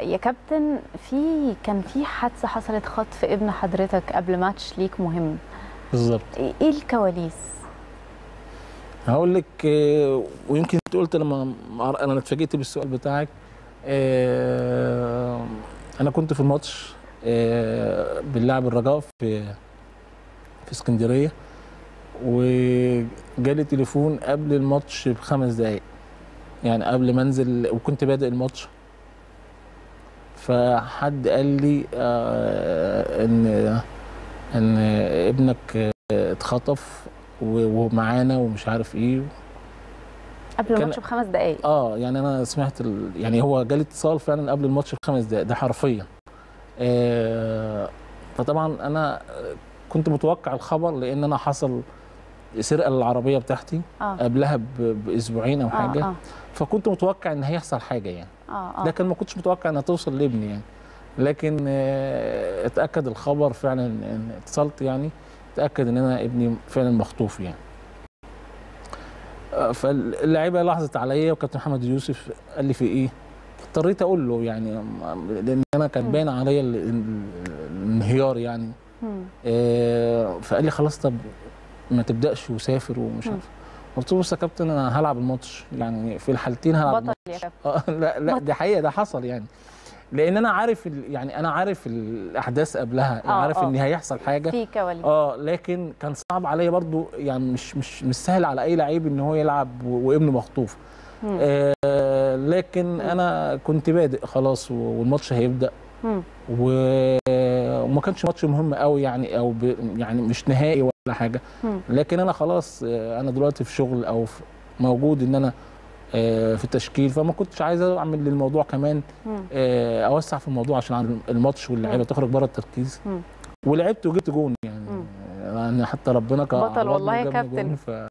يا كابتن في كان في حادثه حصلت خطف ابن حضرتك قبل ماتش ليك مهم بالظبط ايه إيه الكواليس هقول لك آه، ويمكن انت قلت لما مع- انا اتفاجئت بالسؤال بتاعك آه، انا كنت في الماتش آه، بنلعب الرجاء في في اسكندريه وجالي تليفون قبل الماتش بخمس دقايق يعني قبل ما انزل وكنت بادئ الماتش فحد قال لي آه، ان ان ابنك آه، اتخطف و- ومعانا ومش عارف ايه قبل كان- الماتش بخمس دقائق اه يعني انا سمعت ال... يعني هو جالي اتصال فعلا قبل الماتش بخمس دقائق ده حرفيا آه فطبعا انا كنت متوقع الخبر لان انا حصل سرقه للعربيه بتاعتي اه قبلها ب... باسبوعين او اه حاجه اه فكنت متوقع ان هيحصل حاجه يعني اه, آه. لكن ما كنتش متوقع انها توصل لابني يعني لكن آه اتاكد الخبر فعلا ان اتصلت يعني اتاكد ان انا ابني فعلا مخطوف يعني آه، فاللعيبه لاحظت عليا وكابتن محمد يوسف قال لي في ايه اضطريت اقول له يعني لان انا كان مم. باين عليا ال- ال- الانهيار يعني مم. آه، فقال لي خلاص طب ما تبداش وسافر ومش مم. عارف قلت له بص يا كابتن انا هلعب الماتش يعني في الحالتين هلعب بطل يا كابتن اه لا لا بطل. دي حقيقه ده حصل يعني لان انا عارف ال- يعني انا عارف الاحداث قبلها يعني آه، عارف آه. ان هيحصل حاجه في كواليس اه لكن كان صعب عليا برضو يعني مش مش مش سهل على اي لعيب ان هو يلعب و- وابنه مخطوف مم. آه لكن انا كنت بادئ خلاص و- والماتش هيبدا مم. و- وما كانش ماتش مهم قوي يعني او ب يعني مش نهائي ولا حاجه مم. لكن انا خلاص آه، انا دلوقتي في شغل او في موجود ان انا آه، في التشكيل فما كنتش عايز اعمل للموضوع كمان مم. آه، اوسع في الموضوع عشان عن الماتش واللعيبه مم. تخرج بره التركيز مم. ولعبت وجبت جون يعني مم. يعني حتى ربنا كان بطل عوضني والله يا وجابني كابتن. جون، ف